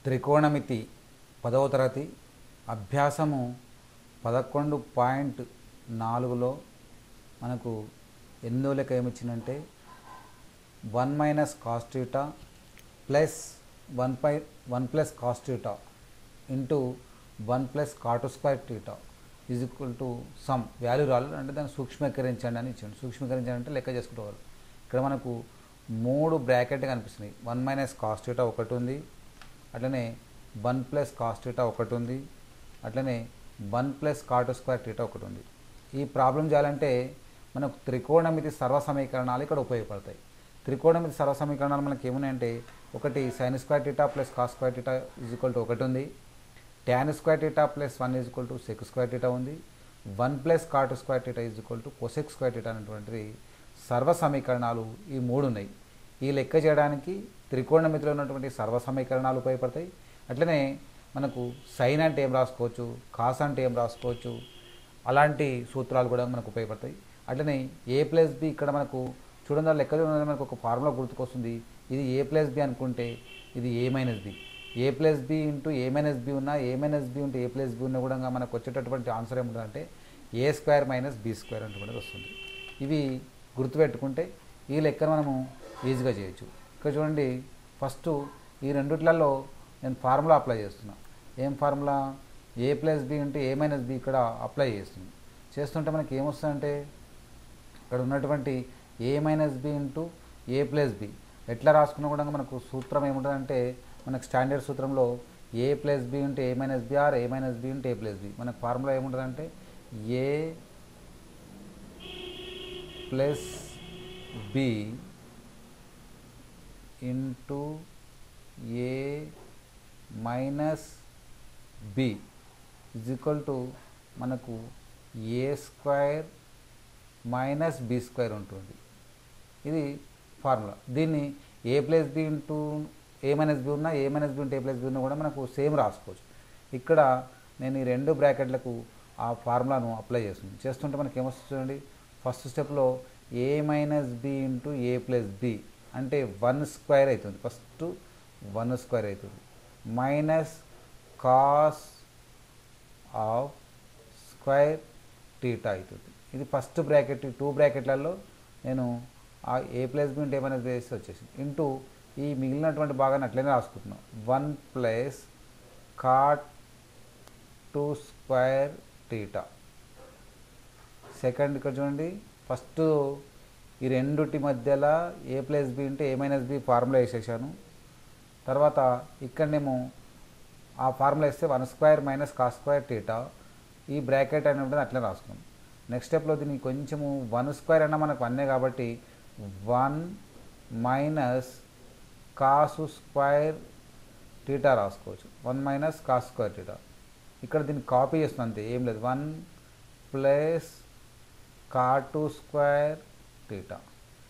త్రికోణమితి పదవ తరగతి అభ్యాసము పదకొండు పాయింట్ నాలుగులో మనకు ఎనిమిదో లెక్క ఏమిచ్చిందంటే one minus cos theta plus one పై one plus cos theta into one plus cot square theta is equal to some value రాలేదు అంటే దాన్ని సూక్ష్మీకరించండి అని ఇచ్చాడు సూక్ష్మీకరించండి అంటే లెక్క చేసుకుంటారు ఇక్కడ మనకు మూడు బ్రాకెట్ కనిపిస్తున్నాయి వన్ మైనస్ కాస్టీటా ఒకటి ఉంది అట్లనే వన్ ప్లస్ కాస్టీటా ఒకటి ఉంది అట్లనే one plus cot square theta ఒకటి ఉంది ఈ ప్రాబ్లం చేయాలంటే మనకు త్రికోణమితి సర్వ సమీకరణాలు ఇక్కడ ఉపయోగపడతాయి త్రికోణమితి సర్వ సమీకరణాలు మనకి ఏమున్నాయంటే ఒకటి sine square theta plus cos square theta is equal to ఒకటి ఉంది tan square theta plus one is equal to sec square theta ఉంది one plus cot square theta is equal to cosec square theta అనేటువంటిది సర్వ సమీకరణాలు ఈ మూడు ఉన్నాయి ఈ లెక్క చేయడానికి త్రికోణమితిలో ఉన్నటువంటి సర్వ సమీకరణాలు ఉపయోగపడతాయి అట్లనే మనకు సైన్ అంటే ఏం రాసుకోవచ్చు కాస్ అంటే ఏం రాసుకోవచ్చు అలాంటి సూత్రాలు కూడా మనకు ఉపయోగపడతాయి అట్లనే ఏ ప్లస్ బి ఇక్కడ మనకు చూడండి లెక్క చూడండి మనకు ఒక ఫార్ములా గుర్తుకొస్తుంది ఇది ఏ ప్లస్ బి అనుకుంటే ఇది A minus B A plus B into A minus B ఉన్నా ఏ మైనస్ బి ఉంటే ఏ ప్లస్ బి ఉన్నా కూడా మనకు వచ్చేటటువంటి ఆన్సర్ ఏముంటుందంటే A square minus B square అనేటువంటిది వస్తుంది ఇవి గుర్తుపెట్టుకుంటే ఈ లెక్కను మనము ఈజీగా చేయొచ్చు ఇక్కడ చూడండి ఫస్ట్ ఈ రెండిట్లలో నేను ఫార్ములా అప్లై చేస్తున్నా ఏం ఫార్ములా ఏ ప్లస్ బి ఉంటే ఏ మైనస్ బి ఇక్కడ అప్లై చేస్తుంది చేస్తుంటే మనకి ఏమొస్తుందంటే ఇక్కడ ఉన్నటువంటి A minus B into A plus B ఎట్లా రాసుకున్నా కూడా మనకు సూత్రం ఏముంటుందంటే మనకు స్టాండర్డ్ సూత్రంలో ఏ ప్లస్ బి ఉంటే A minus B or A minus B ఉంటే ఏ ప్లస్ బి మనకు ఫార్ములా ఏముంటుందంటే A plus B into A minus B is equal to మనకు A square minus B square ఉంటుంది ఇది ఫార్ములా దీన్ని A plus B into A minus B ఉన్నా A minus B ఉంటే A plus B ఉన్నా కూడా మనకు సేమ్ రాసుకోవచ్చు ఇక్కడ నేను ఈ రెండు బ్రాకెట్లకు ఆ ఫార్ములాను అప్లై చేస్తుంది చేస్తుంటే మనకి ఏమొస్తుంది చూడండి ఫస్ట్ స్టెప్లో A minus B into A plus B అంటే వన్ స్క్వేర్ అవుతుంది ఫస్ట్ వన్ స్క్వేర్ అవుతుంది minus cos of square theta అవుతుంది ఇది ఫస్ట్ బ్రాకెట్ టూ బ్రాకెట్లలో నేను ఆ ఏ ప్లస్ బి ఉంటే ఏమైనా వేసి వచ్చేసింది ఇంటూ ఈ మిగిలినటువంటి భాగాన్ని అట్లనే రాసుకుంటున్నాం one plus cot two square theta second ఇక్కడ చూడండి ఫస్ట్ ఈ రెండుటి మధ్యలో ఏ ప్లస్ బి ఉంటే ఏ మైనస్ బి ఫార్ములా వేసేసాను తర్వాత ఇక్కడనేమో ఆ ఫార్ములా వేస్తే one square minus cos square theta ఈ బ్రాకెట్ అని ఉంటుంది అట్లనే రాసుకున్నాం నెక్స్ట్ స్టెప్లో దీనికి కొంచెము వన్ స్క్వేర్ అన్న మనకు వన్నే కాబట్టి one minus cos square theta రాసుకోవచ్చు one minus cos square theta ఇక్కడ దీన్ని కాపీ చేస్తుంది అంతే ఏం లేదు one plus cot square theta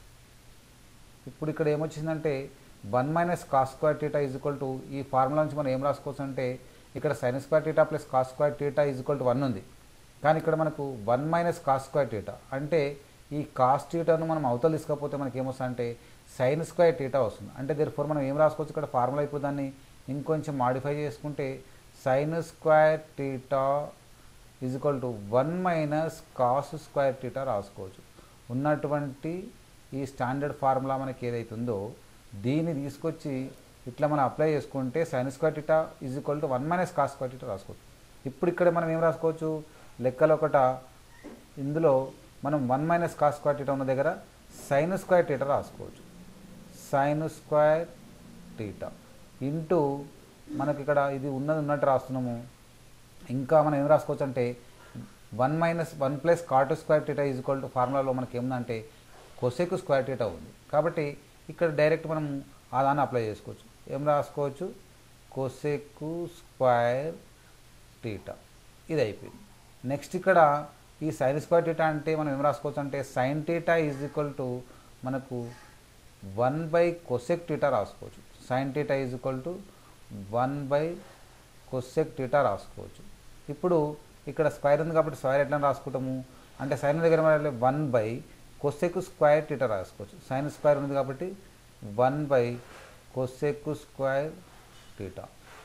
ఇప్పుడు ఇక్కడ ఏమొచ్చిందంటే one minus cos square theta is equal to ఈ ఫార్ములా నుంచి మనం ఏం రాసుకోవచ్చు అంటే ఇక్కడ sine square theta plus cos square theta is equal to one ఉంది కానీ ఇక్కడ మనకు one minus cos square theta అంటే ఈ కాస్ టీటాను మనం అవతల తీసుకపోతే మనకి ఏమొస్తుంది అంటే సైన్ స్క్వేర్ టీటా వస్తుంది అంటే దేర్ ఫోర్ మనం ఏం రాసుకోవచ్చు ఇక్కడ ఫార్ములా ఇప్పుడు దాన్ని ఇంకొంచెం మాడిఫై చేసుకుంటే sine square theta is equal to one minus cos square theta రాసుకోవచ్చు ఉన్నటువంటి ఈ స్టాండర్డ్ ఫార్ములా మనకి ఏదైతుందో దీన్ని తీసుకొచ్చి ఇట్లా మనం అప్లై చేసుకుంటే sine square theta is equal to one minus cos square theta రాసుకోవచ్చు ఇప్పుడు ఇక్కడ మనం ఏం రాసుకోవచ్చు లెక్కలు ఒకట ఇందులో మనం one minus cos square theta ఉన్న దగ్గర సైన్ స్క్వేర్ టీటా రాసుకోవచ్చు సైన్ స్క్వేర్ టీటా ఇంటూ మనకి ఇక్కడ ఇది ఉన్నది ఉన్నట్టు రాస్తున్నాము ఇంకా మనం ఏం రాసుకోవచ్చు అంటే one minus one plus cot square theta is equal to ఫార్ములాలో మనకి ఏముందంటే కొసెక్ స్క్వేర్ టీటా ఉంది కాబట్టి ఇక్కడ డైరెక్ట్ మనం ఆ దాన్ని అప్లై చేసుకోవచ్చు ఏం రాసుకోవచ్చు కొసెక్ స్క్వేర్ టీటా ఇది అయిపోయింది నెక్స్ట్ ఇక్కడ ఈ సైన్ స్క్వేర్ టీటా అంటే మనం ఏం రాసుకోవచ్చు అంటే sine theta is equal to మనకు వన్ బై కొసెక్ టీటా రాసుకోవచ్చు sine theta is equal to one by cosec theta రాసుకోవచ్చు ఇప్పుడు ఇక్కడ స్క్వేర్ ఉంది కాబట్టి స్క్వేర్ ఎట్లా రాసుకుంటాము అంటే సైన్ దగ్గర మరి one by cosec square theta రాసుకోవచ్చు సైన్ స్క్వేర్ ఉంది కాబట్టి one by cosec square theta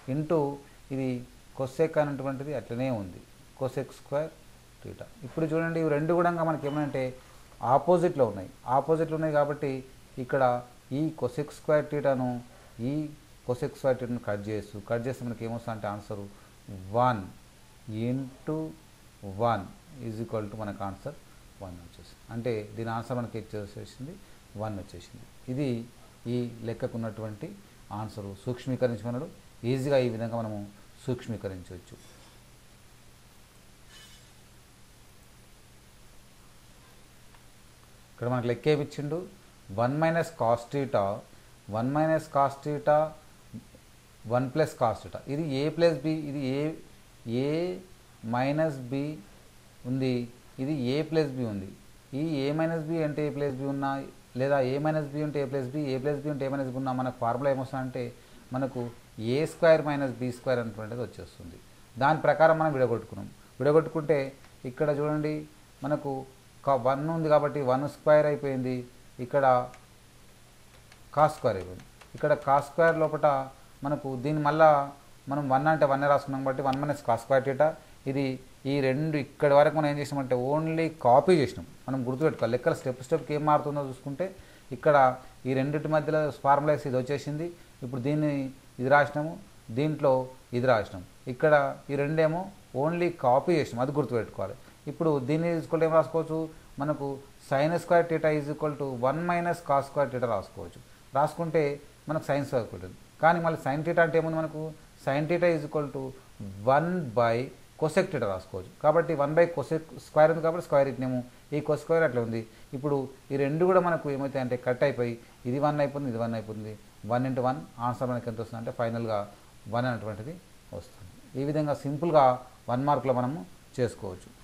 into ఇది కొసెక్ అనేటువంటిది అట్లనే ఉంది కొసెక్ స్క్వేర్ టీటా ఇప్పుడు చూడండి ఇవి రెండు కూడా మనకి ఏమంటే ఆపోజిట్లో ఉన్నాయి ఆపోజిట్లో ఉన్నాయి కాబట్టి ఇక్కడ ఈ కొసెక్ స్క్వేర్ టీటాను ఈ కొసెక్ స్క్వేర్ టీటాను కట్ చేస్తూ కట్ చేస్తే మనకి ఏమొస్తుంది అంటే answer one into one is equal to మనకు ఆన్సర్ వన్ వచ్చేసింది అంటే దీని ఆన్సర్ మనకి వచ్చేసింది వన్ వచ్చేసింది ఇది ఈ లెక్కకు ఉన్నటువంటి ఆన్సరు సూక్ష్మీకరించమన్నాడు ఈజీగా ఈ విధంగా మనము సూక్ష్మీకరించవచ్చు ఇక్కడ మనకు లెక్క ఏమిచ్చిండు one minus cos theta one minus cos theta one plus cos theta ఇది ఏ ప్లస్ బి ఇది ఏ ఏ మైనస్ బి ఉంది ఇది ఏ ప్లస్ బి ఉంది ఈ ఏ మైనస్ బి అంటే ఏ ప్లస్ బి ఉన్నా లేదా ఏ మైనస్ బి ఉంటే A plus B A plus B ఉంటే ఏ మైనస్ బి ఉన్నా మనకు ఫార్ములా ఏమొస్తుందంటే మనకు A square minus B square అనేటువంటిది వచ్చేస్తుంది దాని ప్రకారం మనం విడగొట్టుకున్నాం విడగొట్టుకుంటే ఇక్కడ చూడండి మనకు వన్ ఉంది కాబట్టి వన్ స్క్వేర్ అయిపోయింది ఇక్కడ కాస్ స్క్వేర్ అయిపోయింది ఇక్కడ కాస్ స్క్వేర్ లోపల మనకు దీని మళ్ళా మనం వన్ అంటే వన్ రాసుకున్నాం కాబట్టి one minus cos square theta ఇది ఈ రెండు ఇక్కడి వరకు మనం ఏం చేసినామంటే ఓన్లీ కాపీ చేసినాం మనం గుర్తుపెట్టుకోవాలి లెక్కల స్టెప్ స్టెప్కి ఏం మారుతుందో చూసుకుంటే ఇక్కడ ఈ రెండింటి మధ్యలో ఫార్ములాస్ ఇది వచ్చేసింది ఇప్పుడు దీన్ని ఇది రాసినాము దీంట్లో ఇది రాసినాం ఇక్కడ ఈ రెండేమో ఓన్లీ కాపీ చేసినాం అది గుర్తుపెట్టుకోవాలి ఇప్పుడు దీన్ని తీసుకుంటే ఏం రాసుకోవచ్చు మనకు sine square theta is equal to one minus cos square theta రాసుకోవచ్చు రాసుకుంటే మనకు సైన్ స్క్వేర్ ఉంటుంది కానీ మళ్ళీ సైన్ టీటా అంటే ఏముంది మనకు sine theta is equal to one by cosec theta రాసుకోవచ్చు కాబట్టి వన్ బై కొసెక్ స్క్వేర్ ఉంది కాబట్టి స్క్వేర్ ఇట్నేమో ఈ కొస్ స్క్వేర్ అట్లా ఉంది ఇప్పుడు ఈ రెండు కూడా మనకు ఏమవుతాయి అంటే కట్ అయిపోయి ఇది వన్ అయిపోతుంది ఇది వన్ అయిపోతుంది వన్ ఇంటూ వన్ ఆన్సర్ మనకి ఎంత వస్తుంది అంటే ఫైనల్గా వన్ అనేటువంటిది వస్తుంది ఈ విధంగా సింపుల్గా వన్ మార్క్లో మనము చేసుకోవచ్చు